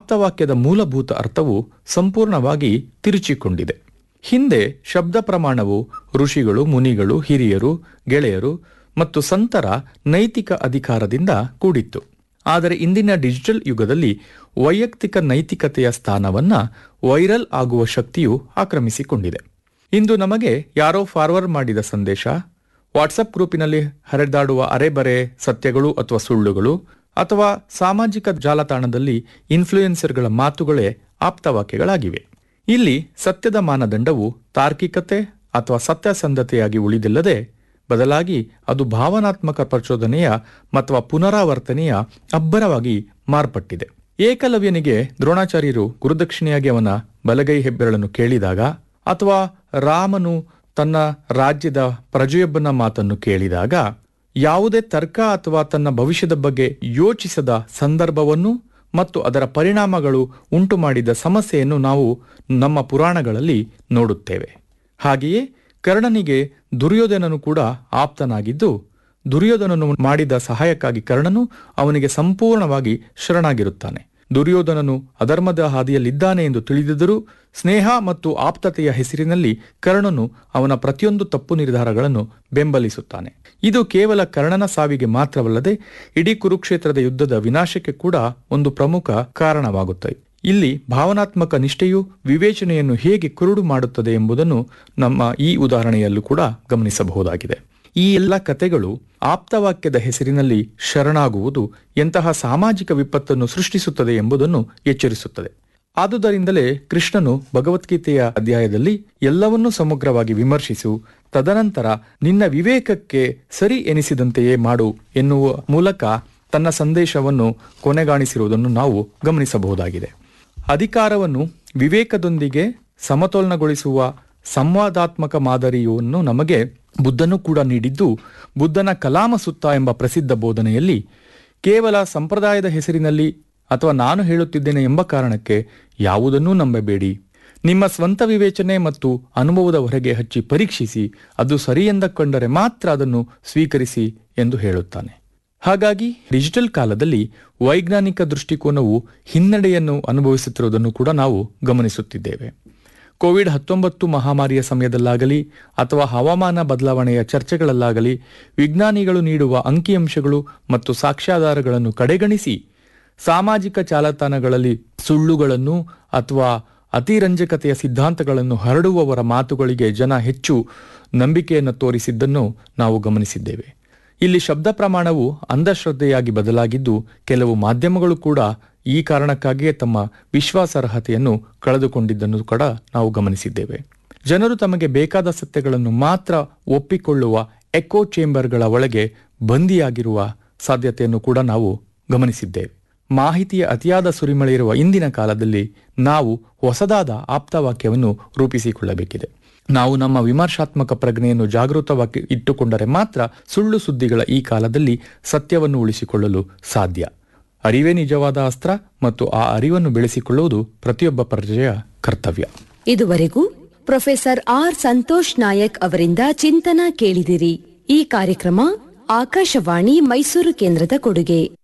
ಆಪ್ತವಾಕ್ಯದ ಮೂಲಭೂತ ಅರ್ಥವು ಸಂಪೂರ್ಣವಾಗಿ ತಿರುಚಿಕೊಂಡಿದೆ ಹಿಂದೆ ಶಬ್ದ ಪ್ರಮಾಣವು ಋಷಿಗಳು ಮುನಿಗಳು ಹಿರಿಯರು ಗೆಳೆಯರು ಮತ್ತು ಸಂತರ ನೈತಿಕ ಅಧಿಕಾರದಿಂದ ಕೂಡಿತ್ತು ಆದರೆ ಇಂದಿನ ಡಿಜಿಟಲ್ ಯುಗದಲ್ಲಿ ವೈಯಕ್ತಿಕ ನೈತಿಕತೆಯ ಸ್ಥಾನವನ್ನ ವೈರಲ್ ಆಗುವ ಶಕ್ತಿಯು ಆಕ್ರಮಿಸಿಕೊಂಡಿದೆ ಇಂದು ನಮಗೆ ಯಾರೋ ಫಾರ್ವರ್ಡ್ ಮಾಡಿದ ಸಂದೇಶ ವಾಟ್ಸಪ್ ಗ್ರೂಪಿನಲ್ಲಿ ಹರಿದಾಡುವ ಅರೆಬರೆ ಸತ್ಯಗಳು ಅಥವಾ ಸುಳ್ಳುಗಳು ಅಥವಾ ಸಾಮಾಜಿಕ ಜಾಲತಾಣದಲ್ಲಿ ಇನ್ಫ್ಲೂಯೆನ್ಸರ್ಗಳ ಮಾತುಗಳೇ ಆಪ್ತವಾಕ್ಯಗಳಾಗಿವೆ ಇಲ್ಲಿ ಸತ್ಯದ ಮಾನದಂಡವು ತಾರ್ಕಿಕತೆ ಅಥವಾ ಸತ್ಯಸಂಧತೆಯಾಗಿ ಉಳಿದಿಲ್ಲದೆ ಬದಲಾಗಿ ಅದು ಭಾವನಾತ್ಮಕ ಪ್ರಚೋದನೆಯ ಅಥವಾ ಪುನರಾವರ್ತನೆಯ ಅಬ್ಬರವಾಗಿ ಮಾರ್ಪಟ್ಟಿದೆ ಏಕಲವ್ಯನಿಗೆ ದ್ರೋಣಾಚಾರ್ಯರು ಗುರುದಕ್ಷಿಣೆಯಾಗಿ ಅವನ ಬಲಗೈ ಹೆಬ್ಬೆರಳನ್ನು ಕೇಳಿದಾಗ ಅಥವಾ ರಾಮನು ತನ್ನ ರಾಜ್ಯದ ಪ್ರಜೆಯೊಬ್ಬನ ಮಾತನ್ನು ಕೇಳಿದಾಗ ಯಾವುದೇ ತರ್ಕ ಅಥವಾ ತನ್ನ ಭವಿಷ್ಯದ ಬಗ್ಗೆ ಯೋಚಿಸದ ಸಂದರ್ಭವನ್ನು ಮತ್ತು ಅದರ ಪರಿಣಾಮಗಳು ಉಂಟು ಮಾಡಿದ ಸಮಸ್ಯೆಯನ್ನು ನಾವು ನಮ್ಮ ಪುರಾಣಗಳಲ್ಲಿ ನೋಡುತ್ತೇವೆ ಹಾಗೆಯೇ ಕರ್ಣನಿಗೆ ದುರ್ಯೋಧನನು ಕೂಡ ಆಪ್ತನಾಗಿದ್ದು ದುರ್ಯೋಧನನು ಮಾಡಿದ ಸಹಾಯಕ್ಕಾಗಿ ಕರ್ಣನು ಅವನಿಗೆ ಸಂಪೂರ್ಣವಾಗಿ ಶರಣಾಗಿರುತ್ತಾನೆ ದುರ್ಯೋಧನನು ಅಧರ್ಮದ ಹಾದಿಯಲ್ಲಿದ್ದಾನೆ ಎಂದು ತಿಳಿದಿದ್ದರೂ ಸ್ನೇಹ ಮತ್ತು ಆಪ್ತತೆಯ ಹೆಸರಿನಲ್ಲಿ ಕರ್ಣನು ಅವನ ಪ್ರತಿಯೊಂದು ತಪ್ಪು ನಿರ್ಧಾರಗಳನ್ನು ಬೆಂಬಲಿಸುತ್ತಾನೆ ಇದು ಕೇವಲ ಕರ್ಣನ ಸಾವಿಗೆ ಮಾತ್ರವಲ್ಲದೆ ಇಡೀ ಕುರುಕ್ಷೇತ್ರದ ಯುದ್ಧದ ವಿನಾಶಕ್ಕೆ ಕೂಡ ಒಂದು ಪ್ರಮುಖ ಕಾರಣವಾಗುತ್ತದೆ ಇಲ್ಲಿ ಭಾವನಾತ್ಮಕ ನಿಷ್ಠೆಯು ವಿವೇಚನೆಯನ್ನು ಹೇಗೆ ಕುರುಡು ಮಾಡುತ್ತದೆ ಎಂಬುದನ್ನು ನಮ್ಮ ಈ ಉದಾಹರಣೆಯಲ್ಲೂ ಕೂಡ ಗಮನಿಸಬಹುದಾಗಿದೆ ಈ ಎಲ್ಲ ಕಥೆಗಳು ಆಪ್ತವಾಕ್ಯದ ಹೆಸರಿನಲ್ಲಿ ಶರಣಾಗುವುದು ಎಂತಹ ಸಾಮಾಜಿಕ ವಿಪತ್ತನ್ನು ಸೃಷ್ಟಿಸುತ್ತದೆ ಎಂಬುದನ್ನು ಎಚ್ಚರಿಸುತ್ತದೆ ಆದುದರಿಂದಲೇ ಕೃಷ್ಣನು ಭಗವದ್ಗೀತೆಯ ಅಧ್ಯಾಯದಲ್ಲಿ ಎಲ್ಲವನ್ನೂ ಸಮಗ್ರವಾಗಿ ವಿಮರ್ಶಿಸು ತದನಂತರ ನಿನ್ನ ವಿವೇಕಕ್ಕೆ ಸರಿ ಎನಿಸಿದಂತೆಯೇ ಮಾಡು ಎನ್ನುವ ಮೂಲಕ ತನ್ನ ಸಂದೇಶವನ್ನು ಕೊನೆಗಾಣಿಸಿರುವುದನ್ನು ನಾವು ಗಮನಿಸಬಹುದಾಗಿದೆ ಅಧಿಕಾರವನ್ನು ವಿವೇಕದೊಂದಿಗೆ ಸಮತೋಲನಗೊಳಿಸುವ ಸಂವಾದಾತ್ಮಕ ಮಾದರಿಯನ್ನು ನಮಗೆ ಬುದ್ಧನು ಕೂಡ ನೀಡಿದ್ದು ಬುದ್ಧನ ಕಲಾಮ ಸುತ್ತ ಎಂಬ ಪ್ರಸಿದ್ಧ ಬೋಧನೆಯಲ್ಲಿ ಕೇವಲ ಸಂಪ್ರದಾಯದ ಹೆಸರಿನಲ್ಲಿ ಅಥವಾ ನಾನು ಹೇಳುತ್ತಿದ್ದೇನೆ ಎಂಬ ಕಾರಣಕ್ಕೆ ಯಾವುದನ್ನೂ ನಂಬಬೇಡಿ ನಿಮ್ಮ ಸ್ವಂತ ವಿವೇಚನೆ ಮತ್ತು ಅನುಭವದ ಹೊರಗೆ ಹಚ್ಚಿ ಪರೀಕ್ಷಿಸಿ ಅದು ಸರಿ ಎಂದ ಕಂಡರೆ ಮಾತ್ರ ಅದನ್ನು ಸ್ವೀಕರಿಸಿ ಎಂದು ಹೇಳುತ್ತಾನೆ ಹಾಗಾಗಿ ಡಿಜಿಟಲ್ ಕಾಲದಲ್ಲಿ ವೈಜ್ಞಾನಿಕ ದೃಷ್ಟಿಕೋನವು ಹಿನ್ನಡೆಯನ್ನು ಅನುಭವಿಸುತ್ತಿರುವುದನ್ನು ಕೂಡ ನಾವು ಗಮನಿಸುತ್ತಿದ್ದೇವೆ ಕೋವಿಡ್ ಹತ್ತೊಂಬತ್ತು ಮಹಾಮಾರಿಯ ಸಮಯದಲ್ಲಾಗಲಿ ಅಥವಾ ಹವಾಮಾನ ಬದಲಾವಣೆಯ ಚರ್ಚೆಗಳಲ್ಲಾಗಲಿ ವಿಜ್ಞಾನಿಗಳು ನೀಡುವ ಅಂಕಿಅಂಶಗಳು ಮತ್ತು ಸಾಕ್ಷ್ಯಾಧಾರಗಳನ್ನು ಕಡೆಗಣಿಸಿ ಸಾಮಾಜಿಕ ಜಾಲತಾಣಗಳಲ್ಲಿ ಸುಳ್ಳುಗಳನ್ನು ಅಥವಾ ಅತಿರಂಜಕತೆಯ ಸಿದ್ಧಾಂತಗಳನ್ನು ಹರಡುವವರ ಮಾತುಗಳಿಗೆ ಜನ ಹೆಚ್ಚು ನಂಬಿಕೆಯನ್ನು ತೋರಿಸಿದ್ದನ್ನು ನಾವು ಗಮನಿಸಿದ್ದೇವೆ ಇಲ್ಲಿ ಶಬ್ದ ಪ್ರಮಾಣವು ಅಂಧಶ್ರದ್ಧೆಯಾಗಿ ಬದಲಾಗಿದ್ದು ಕೆಲವು ಮಾಧ್ಯಮಗಳು ಕೂಡ ಈ ಕಾರಣಕ್ಕಾಗಿಯೇ ತಮ್ಮ ವಿಶ್ವಾಸಾರ್ಹತೆಯನ್ನು ಕಳೆದುಕೊಂಡಿದ್ದನ್ನು ಕೂಡ ನಾವು ಗಮನಿಸಿದ್ದೇವೆ ಜನರು ತಮಗೆ ಬೇಕಾದ ಸತ್ಯಗಳನ್ನು ಮಾತ್ರ ಒಪ್ಪಿಕೊಳ್ಳುವ ಎಕೋ ಚೇಂಬರ್ಗಳ ಒಳಗೆ ಬಂದಿಯಾಗಿರುವ ಸಾಧ್ಯತೆಯನ್ನು ಕೂಡ ನಾವು ಗಮನಿಸಿದ್ದೇವೆ ಮಾಹಿತಿಯ ಅತಿಯಾದ ಸುರಿಮಳೆ ಇರುವ ಇಂದಿನ ಕಾಲದಲ್ಲಿ ನಾವು ಹೊಸದಾದ ಆಪ್ತವಾಕ್ಯವನ್ನು ರೂಪಿಸಿಕೊಳ್ಳಬೇಕಿದೆ ನಾವು ನಮ್ಮ ವಿಮರ್ಶಾತ್ಮಕ ಪ್ರಜ್ಞೆಯನ್ನು ಜಾಗೃತವಾಗಿ ಇಟ್ಟುಕೊಂಡರೆ ಮಾತ್ರ ಸುಳ್ಳು ಸುದ್ದಿಗಳ ಈ ಕಾಲದಲ್ಲಿ ಸತ್ಯವನ್ನು ಉಳಿಸಿಕೊಳ್ಳಲು ಸಾಧ್ಯ ಅರಿವೇ ನಿಜವಾದ ಅಸ್ತ್ರ ಮತ್ತು ಆ ಅರಿವನ್ನು ಬೆಳೆಸಿಕೊಳ್ಳುವುದು ಪ್ರತಿಯೊಬ್ಬ ಪ್ರಜೆಯ ಕರ್ತವ್ಯ ಇದುವರೆಗೂ ಪ್ರೊಫೆಸರ್ ಆರ್ ಸಂತೋಷ್ ನಾಯಕ್ ಅವರಿಂದ ಚಿಂತನ ಕೇಳಿದಿರಿ ಈ ಕಾರ್ಯಕ್ರಮ ಆಕಾಶವಾಣಿ ಮೈಸೂರು ಕೇಂದ್ರದ ಕೊಡುಗೆ